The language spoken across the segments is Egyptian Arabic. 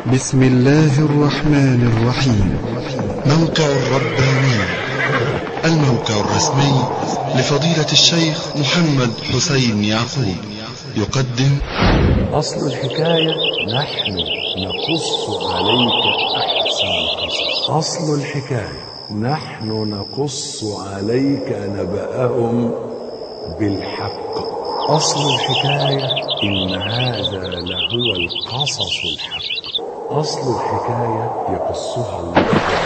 بسم الله الرحمن الرحيم موقع الرباني الموقع الرسمي لفضيلة الشيخ محمد حسين يعقوب يقدم أصل الحكاية نحن نقص عليك أحسن القصص أصل الحكاية نحن نقص عليك نبأهم بالحق أصل الحكاية إن هذا لهو القصص الحق أصل الحكاية يقصها الله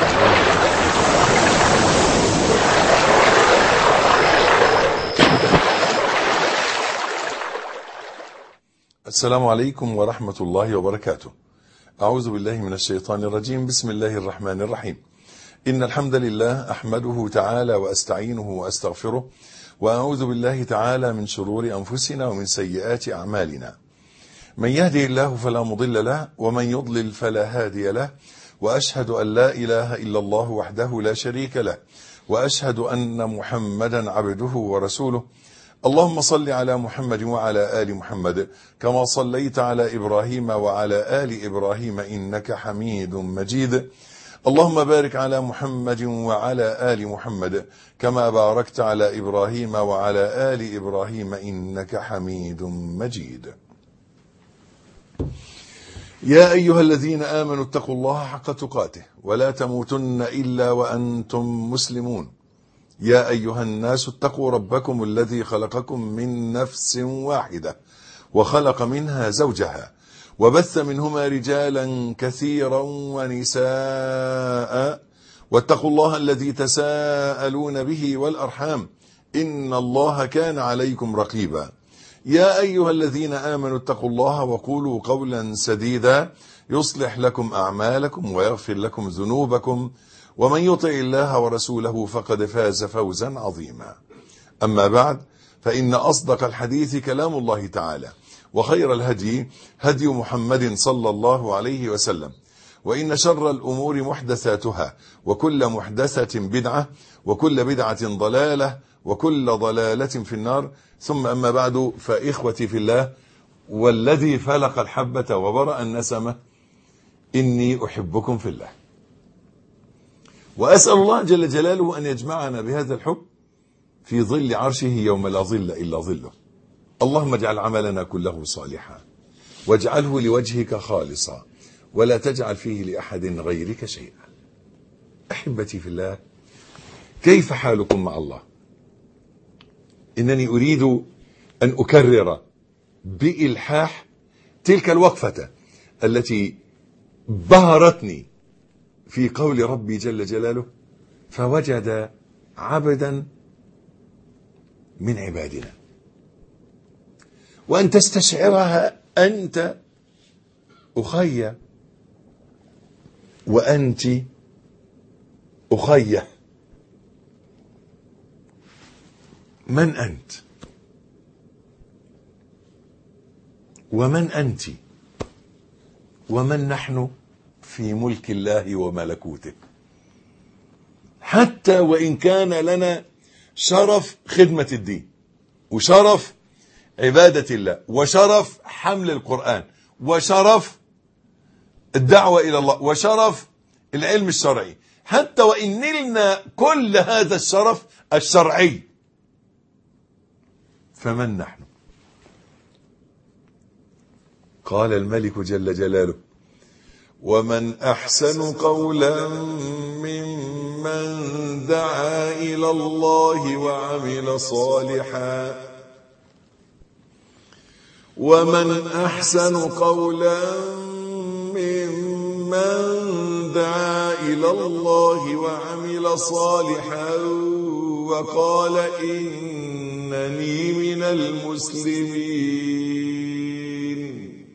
السلام عليكم ورحمة الله وبركاته أعوذ بالله من الشيطان الرجيم بسم الله الرحمن الرحيم إن الحمد لله أحمده تعالى وأستعينه وأستغفره وأعوذ بالله تعالى من شرور أنفسنا ومن سيئات أعمالنا من يهدي الله فلا مضل له ومن يضلل فلا هادي له وأشهد أن لا إله إلا الله وحده لا شريك له وأشهد أن محمدا عبده ورسوله اللهم صل على محمد وعلى آل محمد كما صليت على إبراهيم وعلى آل إبراهيم إنك حميد مجيد اللهم بارك على محمد وعلى آل محمد كما باركت على إبراهيم وعلى آل إبراهيم إنك حميد مجيد يا أيها الذين آمنوا اتقوا الله حق تقاته ولا تموتن إلا وأنتم مسلمون يا أيها الناس اتقوا ربكم الذي خلقكم من نفس واحدة وخلق منها زوجها وبث منهما رجالا كثيرا ونساء واتقوا الله الذي تساءلون به والأرحام إن الله كان عليكم رقيبا يا أيها الذين آمنوا اتقوا الله وقولوا قولا سديدا يصلح لكم أعمالكم ويغفر لكم ذنوبكم ومن يطع الله ورسوله فقد فاز فوزا عظيما أما بعد فإن أصدق الحديث كلام الله تعالى وخير الهدي هدي محمد صلى الله عليه وسلم وإن شر الأمور محدثاتها وكل محدثة بدعة وكل بدعة ضلالة وكل ضلالة في النار ثم أما بعد فإخوتي في الله والذي فلق الحبة وبرأ النسمة إني أحبكم في الله وأسأل الله جل جلاله أن يجمعنا بهذا الحب في ظل عرشه يوم لا ظل إلا ظله اللهم اجعل عملنا كله صالحا واجعله لوجهك خالصا ولا تجعل فيه لأحد غيرك شيئا أحبتي في الله كيف حالكم مع الله إنني أريد أن أكرر بإلحاح تلك الوقفة التي بهرتني في قول ربي جل جلاله فوجد عبدا من عبادنا وأن تستشعرها أنت أخي وأنت أخي من أنت ومن أنت ومن نحن في ملك الله وملكوته حتى وإن كان لنا شرف خدمة الدين وشرف عبادة الله وشرف حمل القرآن وشرف الدعوة إلى الله وشرف العلم الشرعي حتى وإن نلنا كل هذا الشرف الشرعي فمن نحن قال الملك جل جلاله ومن أحسن قولا ممن دعا إلى الله وعمل صالحا ومن أحسن قولا ممن دعا إلى الله وعمل صالحا وقال إنني من المسلمين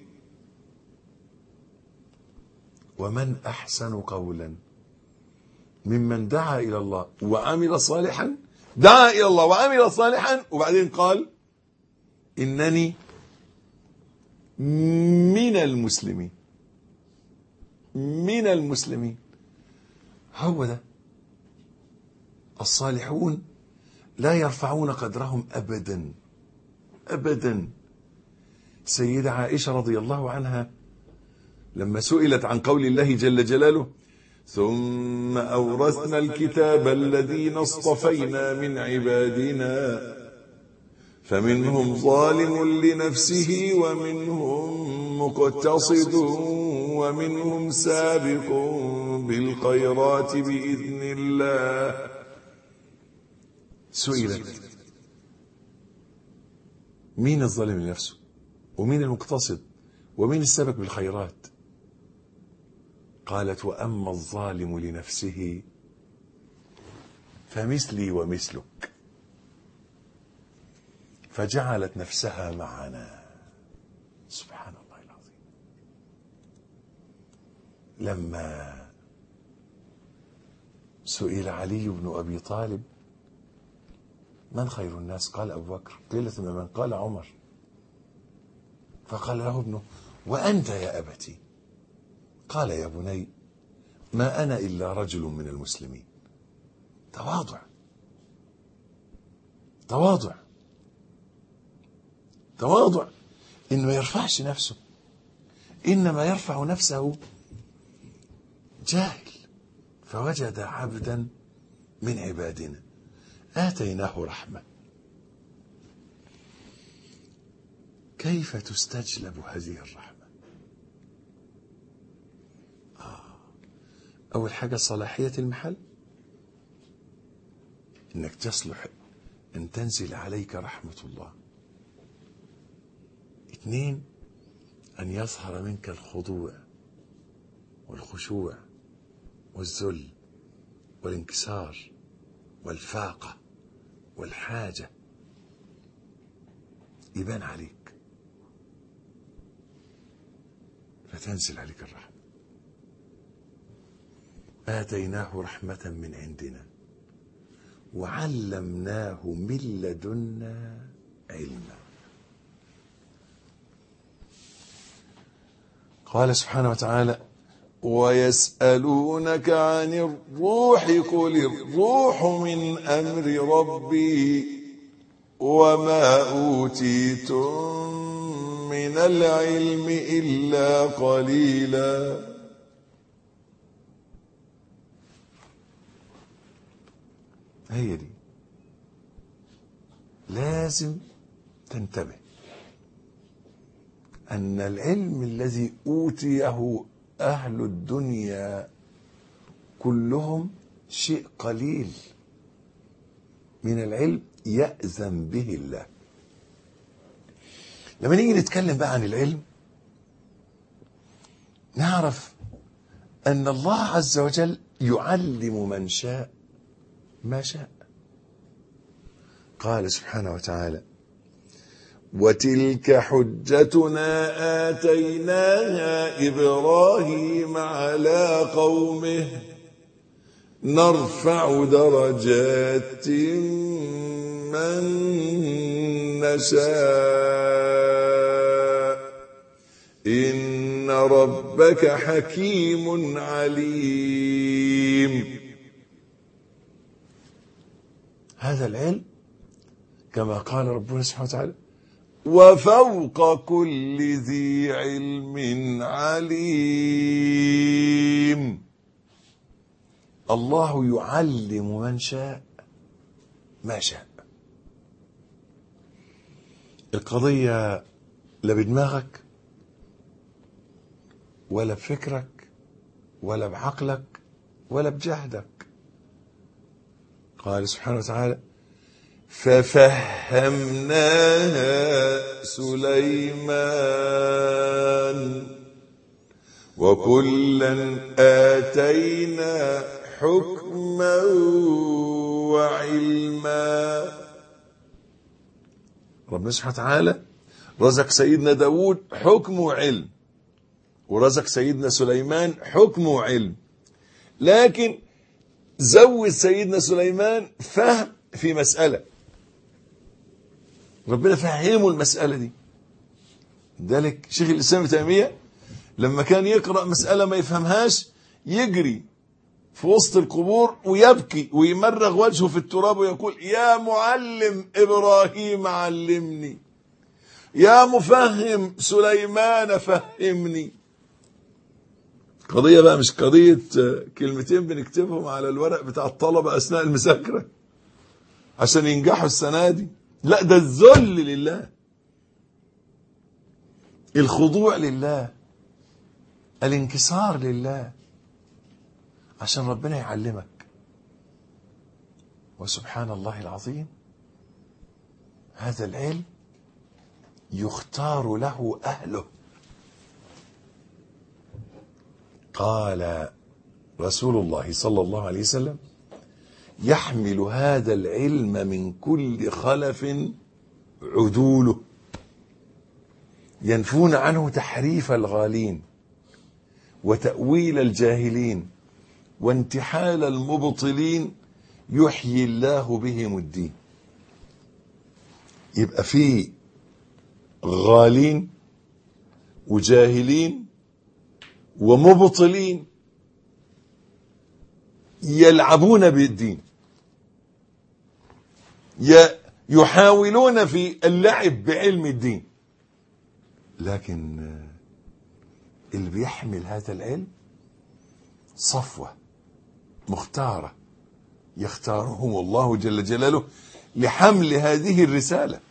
ومن أحسن قولا ممن دعا إلى الله وعمل صالحا دعا إلى الله وعمل صالحا وبعدين قال إنني من المسلمين من المسلمين هو ده الصالحون لا يرفعون قدرهم أبدا أبدا سيدة عائشة رضي الله عنها لما سئلت عن قول الله جل جلاله ثم أورثنا الكتاب الذين اصطفينا من عبادنا فمنهم ظالم لنفسه ومنهم مقتصد ومنهم سابق بالخيرات بإذن الله سئلت مين الظالم لنفسه ومين المقتصد ومين السابق بالخيرات قالت وأما الظالم لنفسه فمثلي ومثلك فجعلت نفسها معنا سبحان الله العظيم لما سئل علي بن أبي طالب من خير الناس قال أبو بكر قيل ثم من قال عمر فقال له ابنه وأنت يا أبتي قال يا بني ما أنا إلا رجل من المسلمين تواضع تواضع تواضع إنه ما يرفعش نفسه إنما يرفع نفسه جاهل فوجد عبدا من عبادنا آتيناه رحمة كيف تستجلب هذه الرحمة آه. أول حاجة صلاحية المحل إنك تصلح أن تنزل عليك رحمة الله اثنين أن يظهر منك الخضوع والخشوع والذل والانكسار والفاقة والحاجة يبان عليك فتنزل عليك الرحمة آتيناه رحمة من عندنا وعلمناه من لدنا علما قال سبحانه وتعالى ويسألونك عن الروح قل الروح من أمر ربي وما أوتيتم من العلم إلا قليلا هي دي لازم تنتبه أن العلم الذي أوتيه أهل الدنيا كلهم شيء قليل من العلم يأذن به الله لما نيجي نتكلم بقى عن العلم نعرف أن الله عز وجل يعلم من شاء ما شاء قال سبحانه وتعالى وتلك حجتنا آتيناها إبراهيم على قومه نرفع درجات من نشاء إن ربك حكيم عليم هذا العلم كما قال ربنا سبحانه وتعالى وفوق كل ذي علم عليم الله يعلم من شاء ما شاء القضية لا بدماغك ولا بفكرك ولا بعقلك ولا بجهدك قال سبحانه وتعالى ففهمناها سليمان وكلا آتينا حكما وعلما ربنا سبحانه وتعالى رزق سيدنا داود حكم وعلم ورزق سيدنا سليمان حكم وعلم لكن زود سيدنا سليمان فهم في مسألة ربنا فهمه المسألة دي ذلك شيخ الإسلام ابن تيمية لما كان يقرأ مسألة ما يفهمهاش يجري في وسط القبور ويبكي ويمرغ وجهه في التراب ويقول يا معلم إبراهيم علمني يا مفهم سليمان فهمني قضية بقى مش قضية آه، كلمتين بنكتبهم على الورق بتاع الطلبة أثناء المذاكرة عشان ينجحوا السنة دي لا ده الذل لله الخضوع لله الانكسار لله عشان ربنا يعلمك وسبحان الله العظيم هذا العلم يختار له اهله قال رسول الله صلى الله عليه وسلم يحمل هذا العلم من كل خلف عدوله ينفون عنه تحريف الغالين وتأويل الجاهلين وانتحال المبطلين يحيي الله بهم الدين يبقى في غالين وجاهلين ومبطلين يلعبون بالدين ي- يحاولون في اللعب بعلم الدين لكن آه، اللي بيحمل هذا العلم صفوة مختارة يختارهم الله جل جلاله لحمل هذه الرسالة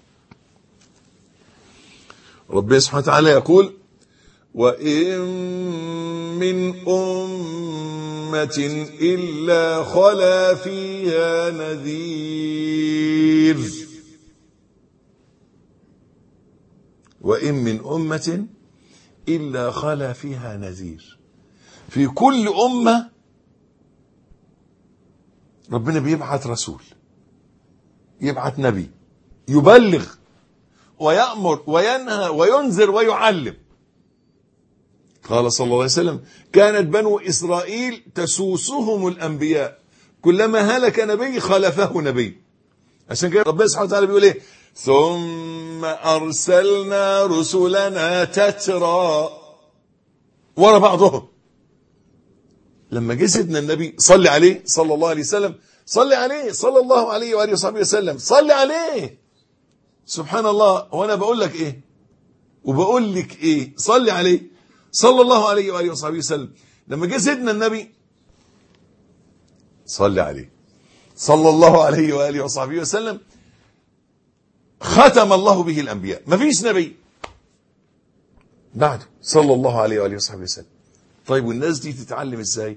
ربنا سبحانه وتعالى يقول وإن من أمة إلا خلا فيها نذير وإن من أمة إلا خلا فيها نذير في كل أمة ربنا بيبعث رسول يبعث نبي يبلغ ويأمر وينهى وينذر ويعلم قال صلى الله عليه وسلم كانت بنو إسرائيل تسوسهم الأنبياء كلما هلك نبي خلفه نبي عشان كده ربنا سبحانه وتعالى بيقول ايه ثم أرسلنا رسلنا تترى ورا بعضهم لما جه سيدنا النبي صلي عليه صلى الله عليه وسلم صلي عليه صلى الله عليه وآله وصحبه وسلم صلي عليه سبحان الله وانا بقول لك ايه وبقول لك ايه صلي عليه صلى الله عليه وآله وصحبه وسلم لما جه سيدنا النبي صلي عليه صلى الله عليه وآله وصحبه وسلم ختم الله به الأنبياء ما فيش نبي بعده صلى الله عليه وآله وصحبه وسلم طيب والناس دي تتعلم ازاي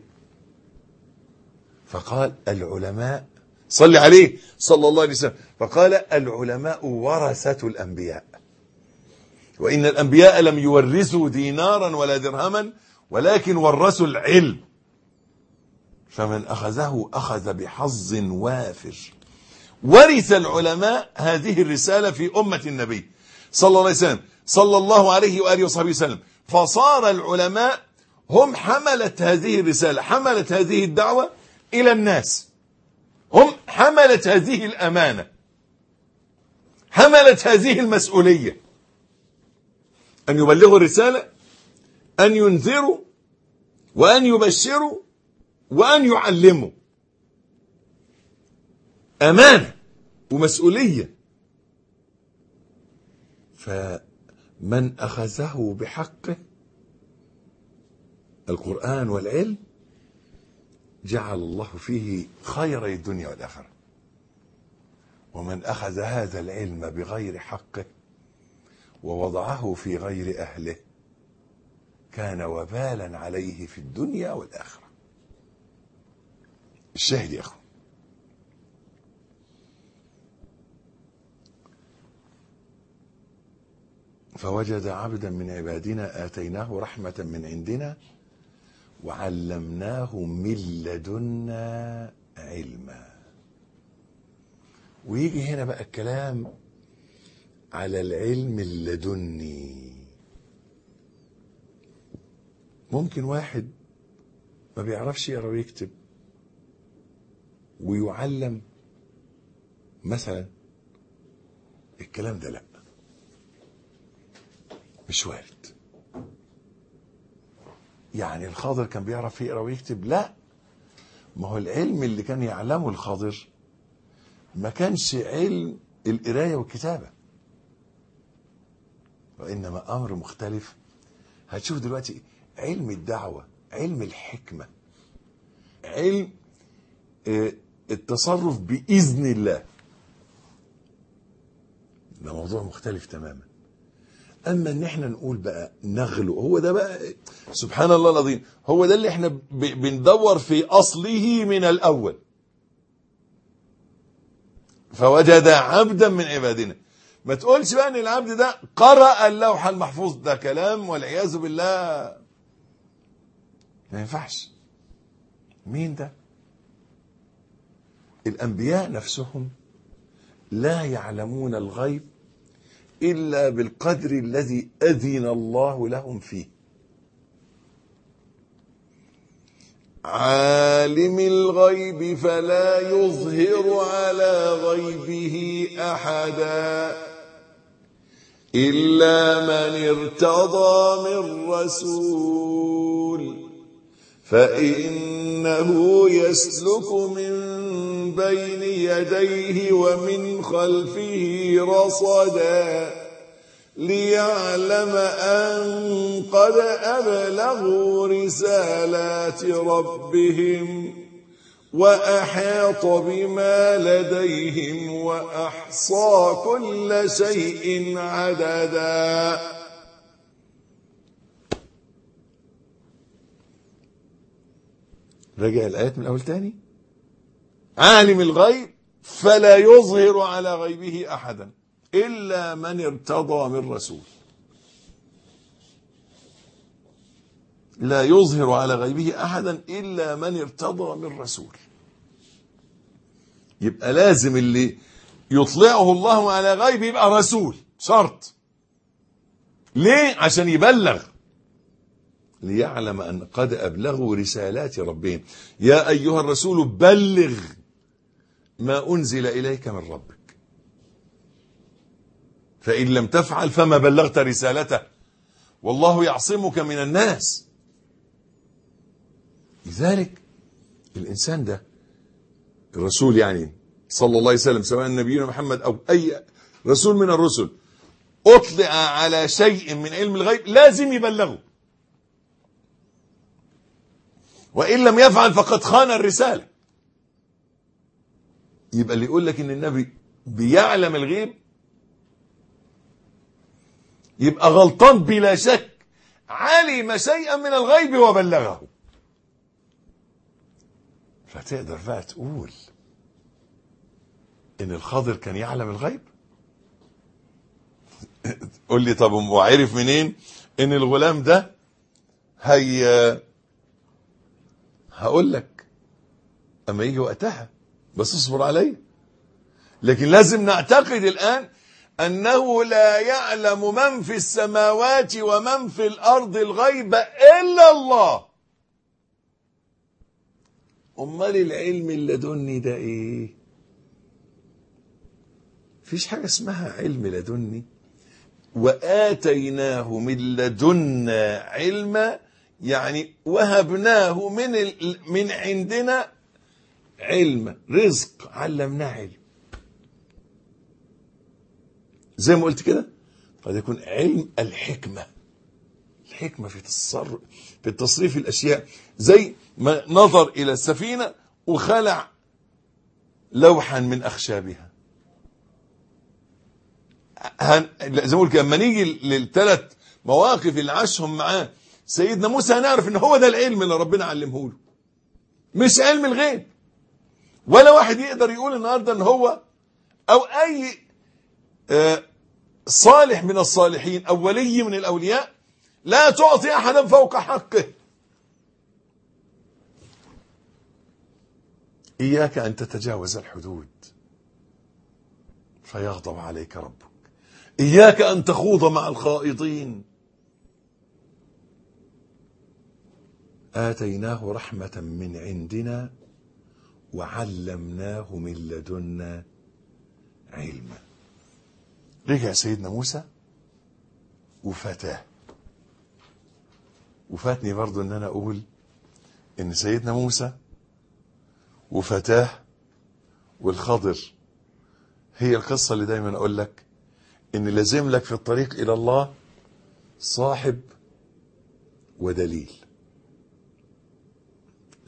فقال العلماء صلي عليه صلى الله عليه وسلم فقال العلماء ورثة الأنبياء وإن الأنبياء لم يورثوا دينارا ولا درهما ولكن ورثوا العلم فمن أخذه أخذ بحظ وافر ورث العلماء هذه الرسالة في أمة النبي صلى الله عليه وسلم صلى الله عليه وآله وصحبه وسلم فصار العلماء هم حملة هذه الرسالة حملة هذه الدعوة إلى الناس هم حملة هذه الأمانة حملت هذه المسؤولية أن يبلغوا الرسالة أن ينذروا وأن يبشروا وأن يعلموا أمانة ومسؤولية فمن أخذه بحقه القرآن والعلم جعل الله فيه خيري الدنيا والآخرة ومن أخذ هذا العلم بغير حقه ووضعه في غير أهله كان وبالا عليه في الدنيا والآخرة الشاهد يا أخو فوجد عبدا من عبادنا آتيناه رحمة من عندنا وعلمناه من لدنا علما ويجي هنا بقى الكلام على العلم اللدني ممكن واحد ما بيعرفش يقرا ويكتب ويعلم مثلا الكلام ده لا مش وارد يعني الخاضر كان بيعرف يقرا ويكتب لا ما هو العلم اللي كان يعلمه الخاضر ما كانش علم القرايه والكتابه وانما امر مختلف هتشوف دلوقتي علم الدعوه علم الحكمة علم آه، التصرف بإذن الله ده موضوع مختلف تماما اما ان احنا نقول بقى نغلو هو ده بقى سبحان الله العظيم هو ده اللي احنا ب- بندور في اصله من الاول فوجد عبدا من عبادنا ما تقولش بقى ان العبد ده قرأ اللوح المحفوظ ده كلام والعياذ بالله ما ينفعش مين ده الانبياء نفسهم لا يعلمون الغيب إلا بالقدر الذي أذن الله لهم فيه عالم الغيب فلا يظهر على غيبه أحدا إلا من ارتضى من رسول فإنه يسلك من بين يديه ومن خلفه رصدا ليعلم أن قد أبلغوا رسالات ربهم وأحاط بما لديهم وأحصى كل شيء عددا رجع الآيات من الأول تاني عالم الغيب فلا يظهر على غيبه أحدا إلا من ارتضى من رسول لا يظهر على غيبه أحدا إلا من ارتضى من رسول يبقى لازم اللي يطلعه الله على غيب يبقى رسول شرط ليه عشان يبلغ ليعلم أن قد أبلغوا رسالات ربهم يا أيها الرسول بلغ ما أنزل إليك من ربك فإن لم تفعل فما بلغت رسالته والله يعصمك من الناس لذلك الإنسان ده الرسول يعني صلى الله عليه وسلم سواء نبينا محمد أو أي رسول من الرسل أطلع على شيء من علم الغيب لازم يبلغه وإن لم يفعل فقد خان الرسالة يبقى اللي يقول لك إن النبي بيعلم الغيب يبقى غلطان بلا شك علم شيئا من الغيب وبلغه فتقدر بقى تقول ان الخضر كان يعلم الغيب قول لي طب وعرف منين ان الغلام ده هي هقول لك اما يجي وقتها بس اصبر عليا لكن لازم نعتقد الان انه لا يعلم من في السماوات ومن في الارض الغيب الا الله امال العلم اللدني ده ايه فيش حاجه اسمها علم لدني واتيناه من لدنا علما يعني وهبناه من ال... من عندنا علما رزق علمناه علم زي ما قلت كده قد يكون علم الحكمة الحكمة في تصرف في التصريف الأشياء زي ما نظر إلى السفينة وخلع لوحا من أخشابها هن... زي ما قلت لما نيجي للثلاث مواقف اللي عاشهم معاه سيدنا موسى هنعرف ان هو ده العلم اللي ربنا علمه له مش علم الغيب ولا واحد يقدر يقول النهارده ان هو او اي آه صالح من الصالحين او ولي من الاولياء لا تعطي احدا فوق حقه اياك ان تتجاوز الحدود فيغضب عليك ربك اياك ان تخوض مع الخائضين آتيناه رحمة من عندنا وعلمناه من لدنا علما رجع سيدنا موسى وفتاه وفاتني برضو ان انا اقول ان سيدنا موسى وفتاه والخضر هي القصة اللي دايما اقول لك ان لازم لك في الطريق الى الله صاحب ودليل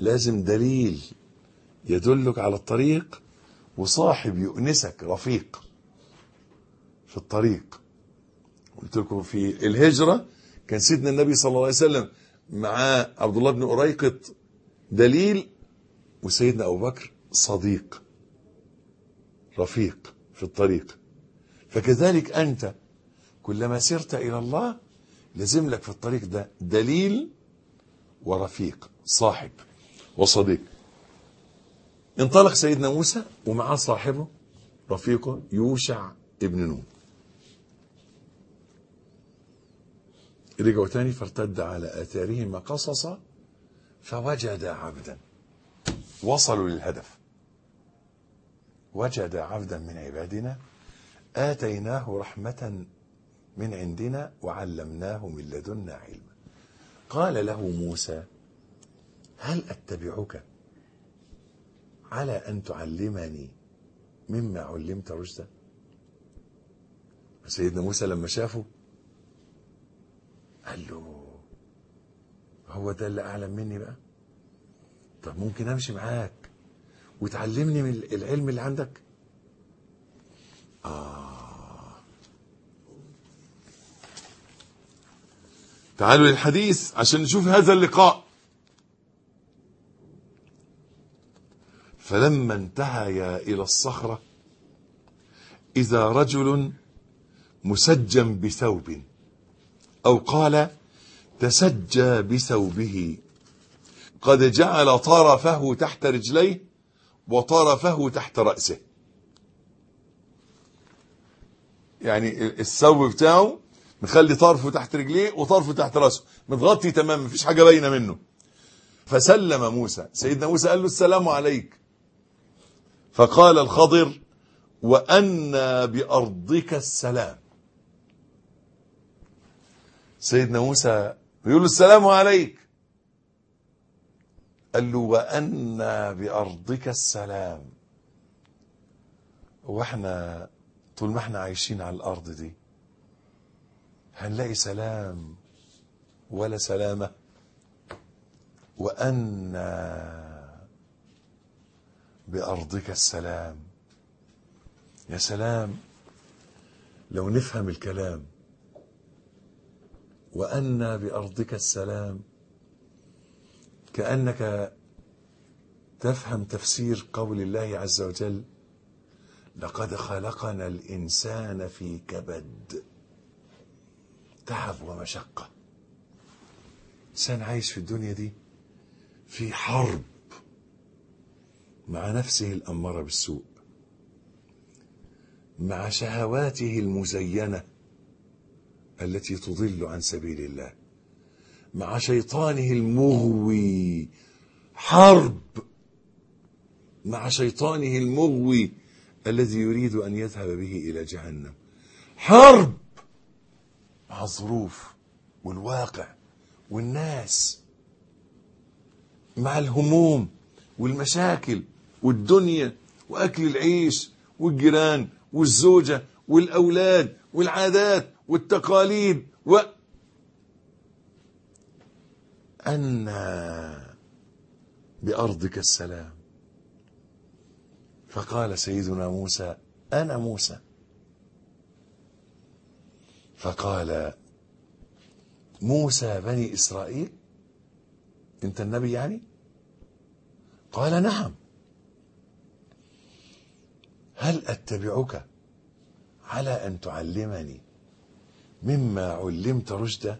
لازم دليل يدلك على الطريق وصاحب يؤنسك رفيق في الطريق قلت لكم في الهجرة كان سيدنا النبي صلى الله عليه وسلم معاه عبد الله بن أريقط دليل وسيدنا أبو بكر صديق رفيق في الطريق فكذلك أنت كلما سرت إلى الله لازم لك في الطريق ده دليل ورفيق صاحب وصديق انطلق سيدنا موسى ومعاه صاحبه رفيقه يوشع ابن نون رجعوا تاني فارتد على آثارهما قصصا فوجد عبدا وصلوا للهدف وجد عبدا من عبادنا آتيناه رحمة من عندنا وعلمناه من لدنا علما قال له موسى هل أتبعك على أن تعلمني مما علمت رشدا سيدنا موسى لما شافه قال له هو ده اللي أعلم مني بقى طب ممكن أمشي معاك وتعلمني من العلم اللي عندك آه تعالوا للحديث عشان نشوف هذا اللقاء فلما انتهيا إلى الصخرة إذا رجل مسجم بثوب أو قال تسجى بثوبه قد جعل طرفه تحت رجليه وطرفه تحت رأسه يعني الثوب بتاعه مخلي طرفه تحت رجليه وطرفه تحت رأسه متغطي تماما مفيش حاجة باينة منه فسلم موسى سيدنا موسى قال له السلام عليك فقال الخضر وأنا بأرضك السلام سيدنا موسى بيقول له السلام عليك قال له وأنا بأرضك السلام واحنا طول ما احنا عايشين على الأرض دي هنلاقي سلام ولا سلامة وأنا بأرضك السلام يا سلام لو نفهم الكلام وأنا بأرضك السلام كأنك تفهم تفسير قول الله عز وجل لقد خلقنا الإنسان في كبد تعب ومشقة إنسان عايش في الدنيا دي في حرب مع نفسه الأمارة بالسوء مع شهواته المزينة التي تضل عن سبيل الله مع شيطانه المغوي حرب مع شيطانه المغوي الذي يريد أن يذهب به إلى جهنم حرب مع الظروف والواقع والناس مع الهموم والمشاكل والدنيا وأكل العيش والجيران والزوجة والأولاد والعادات والتقاليد و أن بأرضك السلام فقال سيدنا موسى أنا موسى فقال موسى بني إسرائيل أنت النبي يعني قال نعم هل أتبعك على أن تعلمني مما علمت رشدا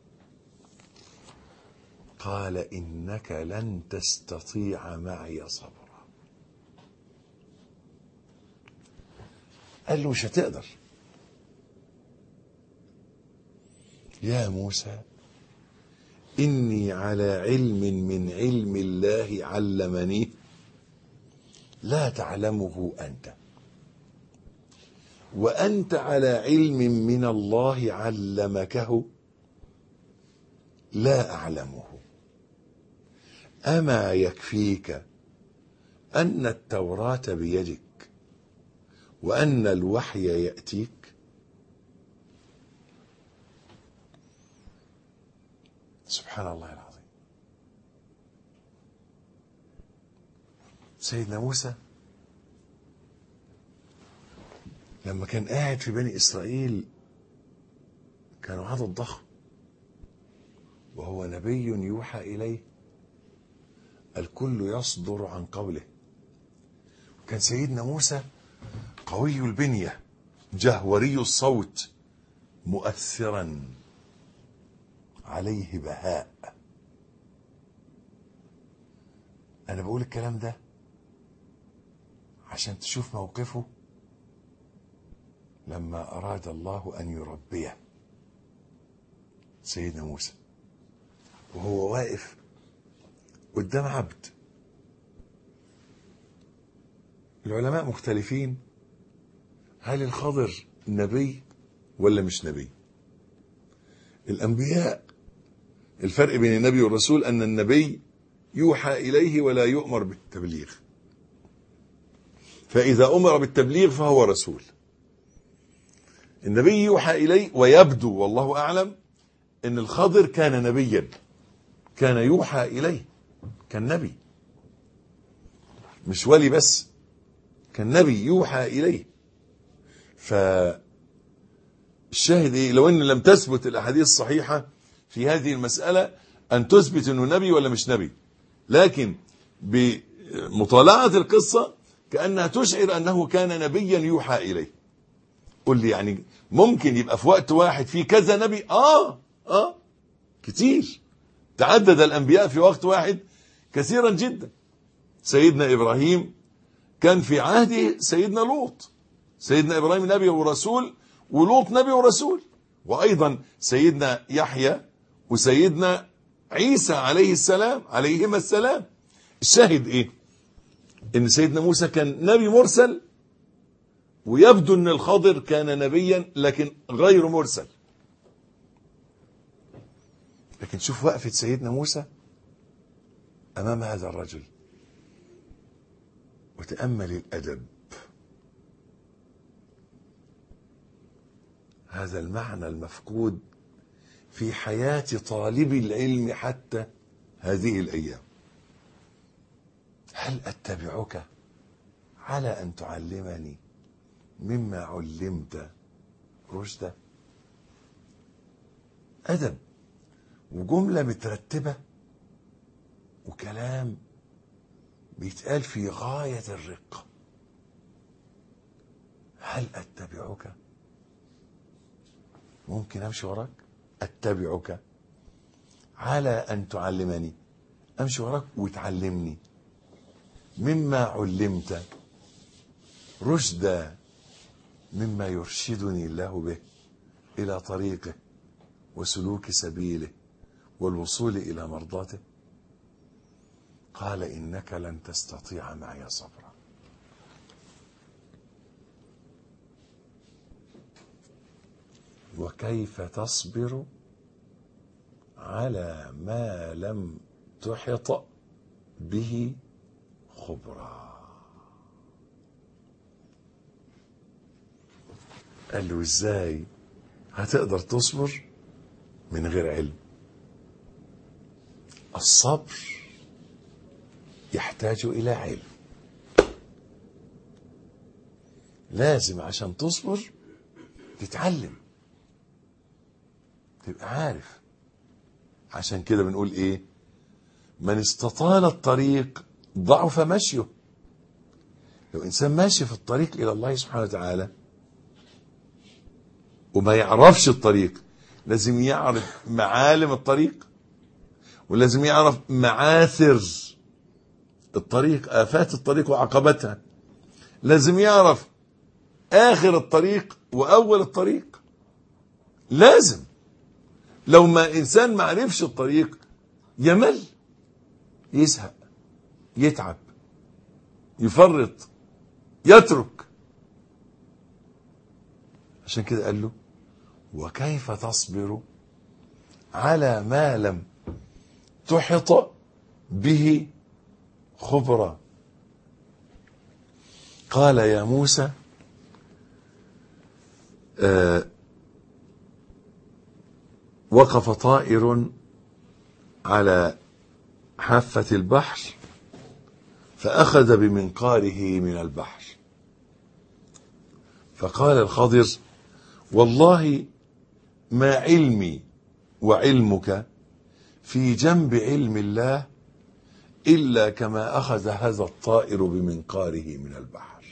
قال إنك لن تستطيع معي صبرا قال له مش هتقدر يا موسى إني على علم من علم الله علمني لا تعلمه أنت وأنت على علم من الله علمكه لا أعلمه أما يكفيك أن التوراة بيدك وأن الوحي يأتيك سبحان الله العظيم سيدنا موسى لما كان قاعد في بني إسرائيل كانوا عدد ضخم وهو نبي يوحى إليه الكل يصدر عن قوله كان سيدنا موسى قوي البنية جهوري الصوت مؤثرا عليه بهاء أنا بقول الكلام ده عشان تشوف موقفه لما أراد الله أن يربيه سيدنا موسى وهو واقف قدام عبد العلماء مختلفين هل الخضر نبي ولا مش نبي الأنبياء الفرق بين النبي والرسول أن النبي يوحى إليه ولا يؤمر بالتبليغ فإذا أمر بالتبليغ فهو رسول النبي يوحى إليه ويبدو والله أعلم أن الخضر كان نبيا كان يوحى إليه كان نبي مش ولي بس كان نبي يوحى إليه فالشاهد إيه لو أن لم تثبت الأحاديث الصحيحة في هذه المسألة أن تثبت أنه نبي ولا مش نبي لكن بمطالعة القصة كأنها تشعر أنه كان نبيا يوحى إليه قل لي يعني ممكن يبقى في وقت واحد في كذا نبي آه آه كتير تعدد الأنبياء في وقت واحد كثيرا جدا سيدنا إبراهيم كان في عهده سيدنا لوط سيدنا إبراهيم نبي ورسول ولوط نبي ورسول وأيضا سيدنا يحيى وسيدنا عيسى عليه السلام عليهما السلام الشاهد ايه ان سيدنا موسى كان نبي مرسل ويبدو ان الخضر كان نبيا لكن غير مرسل لكن شوف وقفة سيدنا موسى امام هذا الرجل وتأمل الأدب هذا المعنى المفقود في حياة طالب العلم حتى هذه الأيام هل أتبعك على أن تعلمني مما علمت رشدا أدب وجملة مترتبة وكلام بيتقال في غاية الرقة هل أتبعك ممكن أمشي وراك أتبعك على أن تعلمني أمشي وراك وتعلمني مما علمت رشدا مما يرشدني الله به إلى طريقه وسلوك سبيله والوصول إلى مرضاته قال إنك لن تستطيع معي صبرا وكيف تصبر على ما لم تحط به خبرا قال له ازاي هتقدر تصبر من غير علم الصبر يحتاج الى علم لازم عشان تصبر تتعلم تبقى عارف عشان كده بنقول ايه من استطال الطريق ضعف مشيه لو انسان ماشي في الطريق الى الله سبحانه وتعالى وما يعرفش الطريق لازم يعرف معالم الطريق ولازم يعرف معاثر الطريق آفات الطريق وعقباتها لازم يعرف آخر الطريق وأول الطريق لازم لو ما إنسان ما عرفش الطريق يمل يزهق يتعب يفرط يترك عشان كده قال له وكيف تصبر على ما لم تحط به خبرا قال يا موسى آه وقف طائر على حافة البحر فأخذ بمنقاره من البحر فقال الخضر والله ما علمي وعلمك في جنب علم الله إلا كما أخذ هذا الطائر بمنقاره من البحر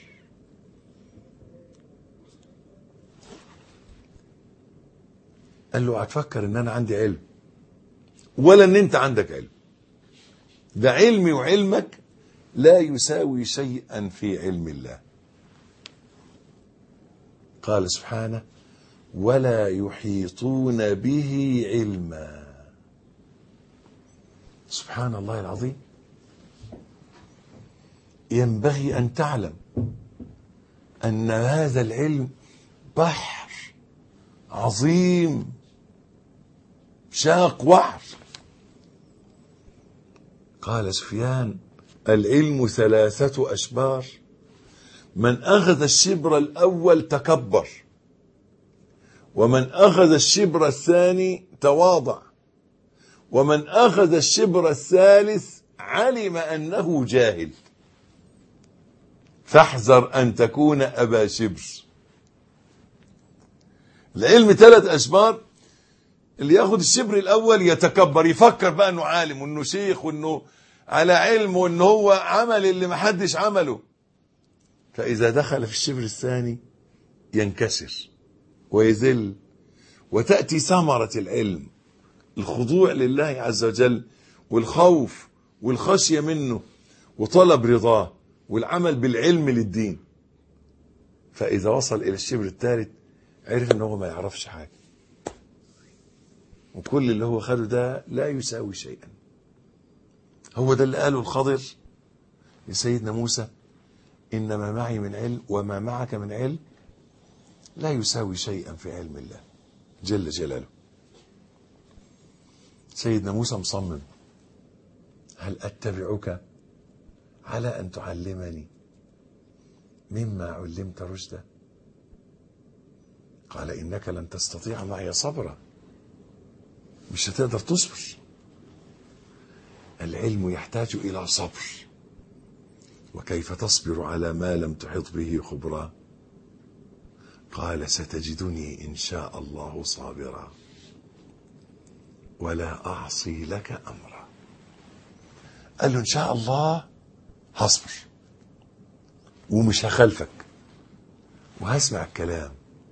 قال له هتفكر ان انا عندي علم ولا ان انت عندك علم ده علمي وعلمك لا يساوي شيئا في علم الله قال سبحانه ولا يحيطون به علما سبحان الله العظيم ينبغي ان تعلم ان هذا العلم بحر عظيم شاق وعر قال سفيان العلم ثلاثة أشبار من أخذ الشبر الأول تكبر ومن أخذ الشبر الثاني تواضع ومن أخذ الشبر الثالث علم أنه جاهل فاحذر أن تكون أبا شبر العلم ثلاث أشبار اللي ياخد الشبر الأول يتكبر يفكر بقى أنه عالم وأنه شيخ وأنه على علم وأنه هو عمل اللي محدش عمله فإذا دخل في الشبر الثاني ينكسر ويذل وتأتي ثمرة العلم الخضوع لله عز وجل والخوف والخشية منه وطلب رضاه والعمل بالعلم للدين فإذا وصل إلى الشبر الثالث عرف ان هو ما يعرفش حاجة وكل اللي هو خده ده لا يساوي شيئا هو ده اللي قاله الخضر لسيدنا موسى إنما معي من علم وما معك من علم لا يساوي شيئا في علم الله جل جلاله سيدنا موسى مصمم هل أتبعك على أن تعلمني مما علمت رشدا قال إنك لن تستطيع معي صبرا مش هتقدر تصبر العلم يحتاج إلى صبر وكيف تصبر على ما لم تحط به خبرا قال ستجدني إن شاء الله صابرا ولا أعصي لك أمرا قال له إن شاء الله هصبر ومش هخالفك وهسمع الكلام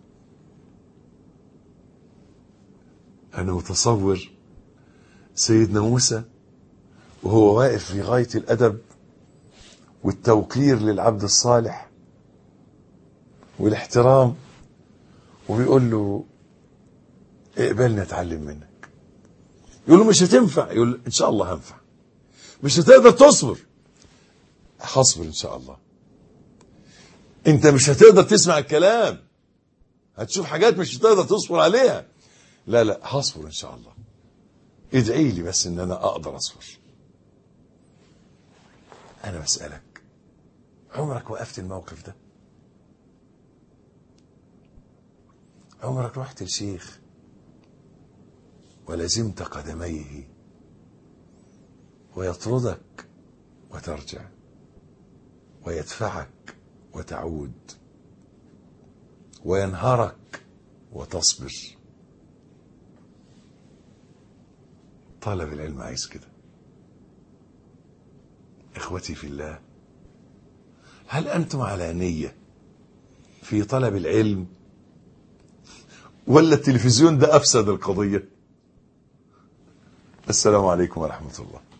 أنا متصور سيدنا موسى وهو واقف في غاية الأدب والتوقير للعبد الصالح والاحترام وبيقول له اقبلني اتعلم منك يقول له مش هتنفع يقول له ان شاء الله هنفع مش هتقدر تصبر هصبر ان شاء الله انت مش هتقدر تسمع الكلام هتشوف حاجات مش هتقدر تصبر عليها لا لا هصبر ان شاء الله ادعي لي بس ان انا اقدر اصبر انا بسألك عمرك وقفت الموقف ده عمرك رحت لشيخ ولزمت قدميه ويطردك وترجع ويدفعك وتعود وينهرك وتصبر طالب العلم عايز كده اخوتي في الله هل انتم على نيه في طلب العلم ولا التلفزيون ده افسد القضيه السلام عليكم ورحمه الله